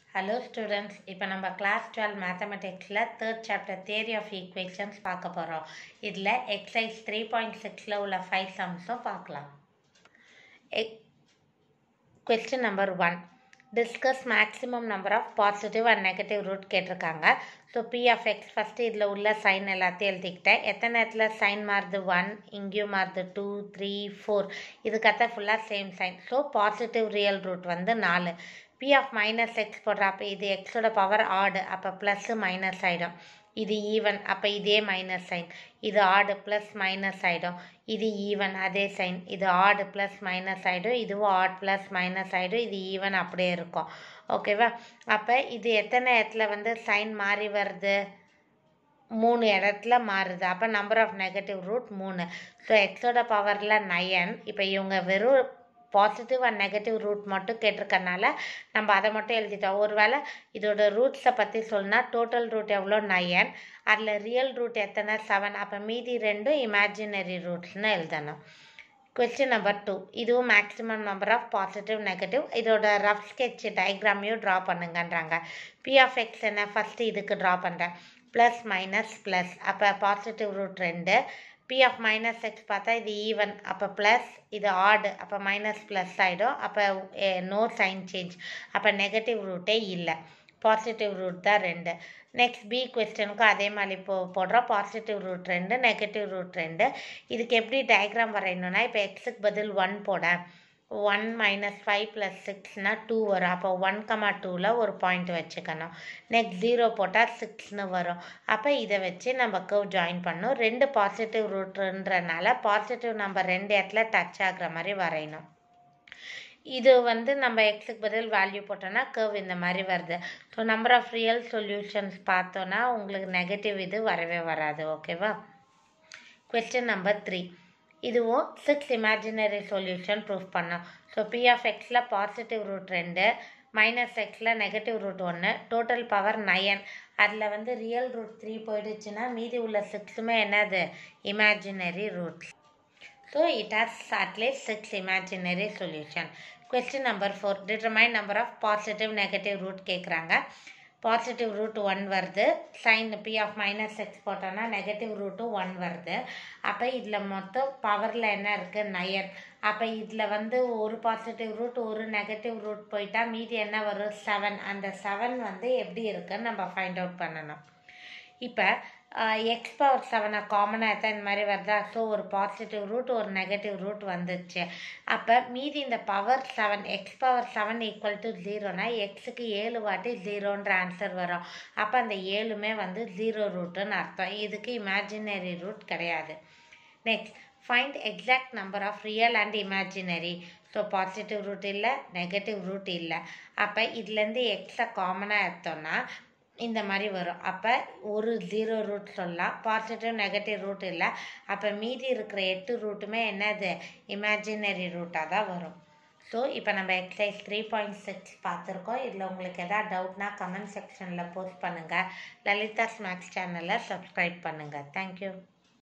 hello students இப்போ நம்ம class twelve மேத்தமெட்டிக்ஸில் third chapter theory of equations பார்க்க போகிறோம் இதில் எக்ஸசைஸ் த்ரீ பாயிண்ட் சிக்ஸில் உள்ள ஃபைவ் சம்ஸும் பார்க்கலாம் எக் question number one discuss maximum number of positive and negative root கேட்டிருக்காங்க so P of X first இதில் உள்ள சைன் எல்லாத்தையும் எழுதிக்கிட்டேன் எத்தனை நேரத்தில் சைன் மாறுது ஒன் இங்கேயும் மாறுது டூ த்ரீ ஃபோர் இதுக்கத்த ஃபுல்லாக same sign so positive real root வந்து நாலு பி ஆஃப் மைனஸ் எக்ஸ் போடுற அப்போ இது எக்ஸோட பவர் ஆடு அப்போ ப்ளஸ்ஸு மைனஸ் ஆகிடும் இது ஈவன் அப்போ இதே மைனஸ் சைன் இது ஆடு ப்ளஸ் மைனஸ் ஆகிடும் இது ஈவன் அதே சைன் இது ஆடு ப்ளஸ் மைனஸ் ஆகிடும் இதுவும் ஆட் ப்ளஸ் மைனஸ் ஆகிடும் இது ஈவன் அப்படியே இருக்கும் ஓகேவா அப்போ இது எத்தனை இடத்துல வந்து சைன் மாறி வருது மூணு இடத்துல மாறுது அப்போ நம்பர் ஆஃப் நெகட்டிவ் ரூட் மூணு ஸோ எக்ஸோட பவரில் நயன் இப்போ இவங்க வெறும் பாசிட்டிவ் அண்ட் நெகட்டிவ் ரூட் மட்டும் கேட்டிருக்கனால நம்ம அதை மட்டும் எழுதிட்டோம் ஒருவேளை இதோட ரூட்ஸை பற்றி சொன்னா டோட்டல் ரூட் எவ்வளோ நயன் அதில் ரியல் ரூட் எத்தனை செவன் அப்போ மீதி ரெண்டும் இமேஜினரி ரூட்ஸ்னு எழுதணும் கொஸ்டின் நம்பர் டூ இதுவும் maximum number of positive negative இதோட ரஃப் ஸ்கெட்ச் டயக்ராமையும் ட்ரா பண்ணுங்கன்றாங்க பி ஆஃப் எக்ஸ் என்ன ஃபஸ்ட்டு இதுக்கு ட்ரா பண்ணுறேன் ப்ளஸ் மைனஸ் ப்ளஸ் அப்போ பாசிட்டிவ் ரூட் ரெண்டு பி ஆஃப் மைனஸ் எக்ஸ் பார்த்தா இது ஈவன் அப்போ ப்ளஸ் இது ஆடு அப்போ மைனஸ் ப்ளஸ் ஆகிடும் அப்போ நோ சைன் சேஞ்ச் அப்போ நெகட்டிவ் ரூட்டே இல்லை பாசிட்டிவ் ரூட் தான் ரெண்டு நெக்ஸ்ட் பி கொஸ்டனுக்கும் அதே மாதிரி போ போடுறோம் பாசிட்டிவ் ரூட் ரெண்டு நெகட்டிவ் ரூட் ரெண்டு இதுக்கு எப்படி டயக்ராம் வரையணும்னா இப்போ எக்ஸுக்கு பதில் ஒன் போட ஒன் மைனஸ் ஃபைவ் ப்ளஸ் சிக்ஸ்னால் டூ வரும் அப்போ ஒன் கமா டூவில் ஒரு பாயிண்ட் வச்சுக்கணும் நெக்ஸ்ட் ஜீரோ போட்டால் சிக்ஸ்னு வரும் அப்போ இதை வச்சு நம்ம கர்வ் ஜாயின் பண்ணணும் ரெண்டு பாசிட்டிவ் ரூட்ன்றனால பாசிட்டிவ் நம்பர் ரெண்டு இடத்துல டச் ஆகுற மாதிரி வரையணும் இது வந்து நம்ம எக்ஸுக்கு பதில் வேல்யூ போட்டோன்னா கர்வ் இந்த மாதிரி வருது so number of real solutions பார்த்தோன்னா உங்களுக்கு நெகட்டிவ் இது வரவே வராது ஓகேவா கொஸ்டின் நம்பர் த்ரீ இதுவும் சிக்ஸ் இமேஜினரி சொல்யூஷன் ப்ரூஃப் பண்ணோம் ஸோ பி ஆஃப் எக்ஸில் பாசிட்டிவ் ரூட் ரெண்டு மைனஸ் எக்ஸில் நெகட்டிவ் ரூட் ஒன்று டோட்டல் பவர் நயன் அதில் வந்து ரியல் ரூட் த்ரீ போயிடுச்சுன்னா மீதி உள்ள சிக்ஸுமே என்னது imaginary roots so it has at least six imaginary solution question number four determine number of positive negative root கேட்குறாங்க பாசிட்டிவ் ரூட் ஒன் வருது sign P of minus x போட்டோன்னா நெகட்டிவ் ரூட்டும் ஒன் வருது அப்போ இதில் மொத்தம் பவரில் என்ன இருக்குது நயன் அப்போ இதில் வந்து ஒரு பாசிட்டிவ் ரூட் ஒரு நெகட்டிவ் ரூட் போயிட்டா மீதி என்ன வரும் செவன் அந்த செவன் வந்து எப்படி இருக்குன்னு நம்ம ஃபைண்ட் அவுட் பண்ணணும் இப்போ எக்ஸ் பவர் செவனை காமனாக எடுத்தால் இந்த மாதிரி வருதா ஸோ ஒரு பாசிட்டிவ் ரூட் ஒரு நெகட்டிவ் ரூட் வந்துச்சு அப்போ மீதி இந்த power seven X power seven equal to ஜீரோனா எக்ஸுக்கு ஏழு வாட்டி ஜீரோன்ற ஆன்சர் வரும் அப்போ அந்த ஏழுமே வந்து ஜீரோ ரூட்டுன்னு அர்த்தம் இதுக்கு இமேஜினரி ரூட் கிடையாது next find exact number of real and imaginary so positive root இல்லை நெகட்டிவ் ரூட் இல்லை அப்போ இதுலேருந்து எக்ஸை காமனாக எடுத்தோம்னா இந்த மாதிரி வரும் அப்போ ஒரு ஜீரோ ரூட் சொல்லலாம் பாசிட்டிவ் நெகட்டிவ் ரூட் இல்லை அப்போ மீதி இருக்கிற எட்டு ரூட்டுமே என்னது இமேஜினரி ரூட்டாக தான் வரும் ஸோ இப்போ நம்ம எக்ஸசைஸ் த்ரீ பாயிண்ட் சிக்ஸ் பார்த்துருக்கோம் இதில் உங்களுக்கு எதாவது டவுட்னா கமெண்ட் செக்ஷனில் போஸ்ட் பண்ணுங்கள் லலிதாஸ் மேக்ஸ் சேனலை சப்ஸ்கிரைப் பண்ணுங்கள் தேங்க்யூ